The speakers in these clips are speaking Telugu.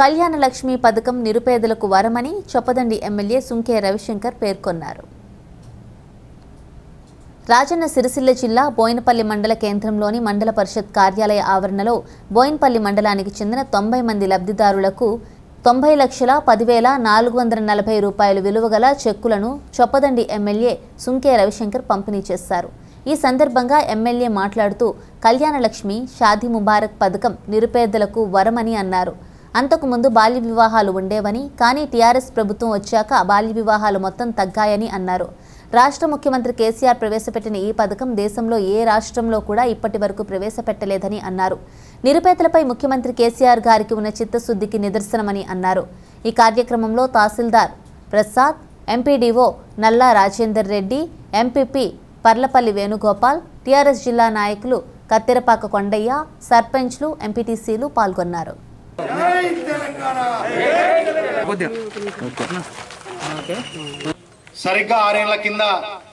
కళ్యాణ లక్ష్మి పథకం నిరుపేదలకు వరమని చొప్పదండి ఎమ్మెల్యే సుంకే రవిశంకర్ పేర్కొన్నారు రాజన్న సిరిసిల్ల జిల్లా బోయినపల్లి మండల కేంద్రంలోని మండల పరిషత్ కార్యాలయ ఆవరణలో బోయినపల్లి మండలానికి చెందిన తొంభై మంది లబ్ధిదారులకు తొంభై లక్షల పదివేల నాలుగు వందల నలభై రూపాయలు విలువగల చెక్కులను చొప్పదండి ఎమ్మెల్యే సుంకే రవిశంకర్ పంపిణీ చేశారు ఈ సందర్భంగా ఎమ్మెల్యే మాట్లాడుతూ కళ్యాణ లక్ష్మి షాదీ ముబారక్ పథకం నిరుపేదలకు వరమని అన్నారు అంతకుముందు బాల్య వివాహాలు ఉండేవని కానీ టీఆర్ఎస్ ప్రభుత్వం వచ్చాక బాల్య వివాహాలు మొత్తం తగ్గాయని అన్నారు రాష్ట్ర ముఖ్యమంత్రి కేసీఆర్ ప్రవేశపెట్టిన ఈ పథకం దేశంలో ఏ రాష్ట్రంలో కూడా ఇప్పటి వరకు ప్రవేశపెట్టలేదని అన్నారు నిరుపేదలపై ముఖ్యమంత్రి కేసీఆర్ గారికి ఉన్న చిత్తశుద్ధికి నిదర్శనమని అన్నారు ఈ కార్యక్రమంలో తహసీల్దార్ Prasad MPDO Nalla Rajender Reddy MPP Parlapalli Venugopal TRS జిల్లా నాయకులు కత్తెరపాక కొండయ్య సర్పంచ్లు ఎంపీటీసీలు పాల్గొన్నారు సరిగ్గా ఆరేళ్ల కింద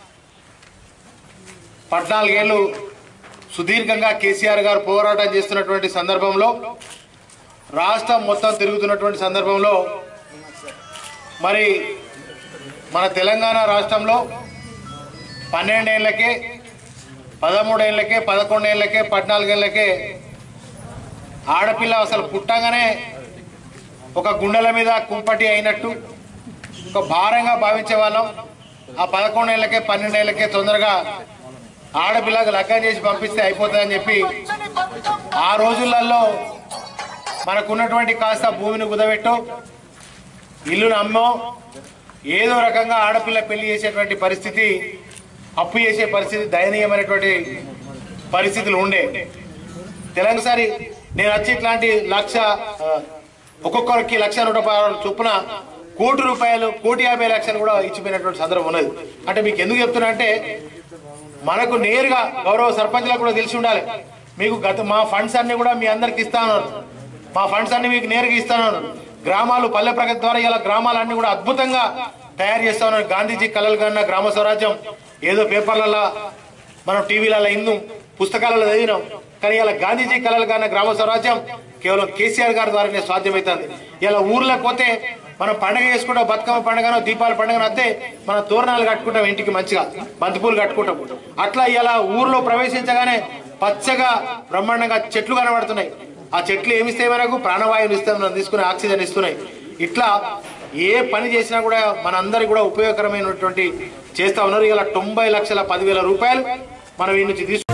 పద్నాలుగేళ్లు సుదీర్ఘంగా కేసీఆర్ గారు పోరాటం చేస్తున్నటువంటి సందర్భంలో రాష్ట్రం మొత్తం తిరుగుతున్నటువంటి సందర్భంలో మరి మన తెలంగాణ రాష్ట్రంలో పన్నెండేళ్లకే పదమూడేళ్లకే పదకొండేళ్లకే పద్నాలుగేళ్లకే ఆడపిల్ల అసలు పుట్టగానే ఒక గుండెల మీద కుంపటి అయినట్టు ఒక భారంగా భావించే వాళ్ళం ఆ పదకొండేళ్లకే పన్నెండేళ్లకే తొందరగా ఆడపిల్లకు లగ్గం చేసి పంపిస్తే అయిపోతుందని చెప్పి ఆ రోజులలో మనకున్నటువంటి కాస్త భూమిని కుదబెట్టో ఇల్లును అమ్మో ఏదో రకంగా ఆడపిల్ల పెళ్లి చేసేటువంటి పరిస్థితి అప్పు చేసే పరిస్థితి దయనీయమైనటువంటి పరిస్థితులు ఉండే తెలంగాణ నేను వచ్చి ఇట్లాంటి లక్ష ఆ, ఒక్కొక్కరికి లక్ష నూట పదహారు చొప్పున కోటి రూపాయలు కోటి యాభై లక్షలు కూడా ఇచ్చిపోయినటువంటి సందర్భం ఉన్నది అంటే మీకు ఎందుకు చెప్తున్నా అంటే మనకు నేరుగా గౌరవ సర్పంచ్లకు కూడా తెలిసి ఉండాలి మీకు గత మా ఫండ్స్ అన్ని కూడా మీ అందరికి ఇస్తాను మా ఫండ్స్ అన్ని మీకు నేరుగా ఇస్తాను గ్రామాలు పల్లె ప్రగతి ద్వారా ఇలా గ్రామాలన్నీ కూడా అద్భుతంగా తయారు చేస్తా ఉన్నారు గాంధీజీ కలలు కన్నా గ్రామ స్వరాజ్యం ఏదో పేపర్లలో మనం టీవీలలో ఇందు పుస్తకాలలో చదివినాం కానీ ఇలా గాంధీజీ కలలు కన్నా గ్రామ స్వరాజ్యం కేవలం కేసీఆర్ గారి ద్వారానే సాధ్యమవుతుంది ఇలా ఊర్లోకి పోతే మనం పండగ చేసుకుంటాం బతుకమ్మ పండుగనో దీపావళి పండుగనో వస్తే మనం తోరణాలు కట్టుకుంటాం ఇంటికి మంచిగా బంతిపూలు కట్టుకుంటాం అట్లా ఇలా ఊర్లో ప్రవేశించగానే పచ్చగా బ్రహ్మాండంగా చెట్లు కనబడుతున్నాయి ఆ చెట్లు ఏమిస్తాయి మనకు ప్రాణవాయువుని ఇస్తాయి మనం తీసుకునే ఆక్సిజన్ ఇస్తున్నాయి ఇట్లా ఏ పని చేసినా కూడా మనందరికి కూడా ఉపయోగకరమైనటువంటి చేస్తా ఉన్నారు ఇలా తొంభై లక్షల పదివేల రూపాయలు మనం ఈ నుంచి తీసుకు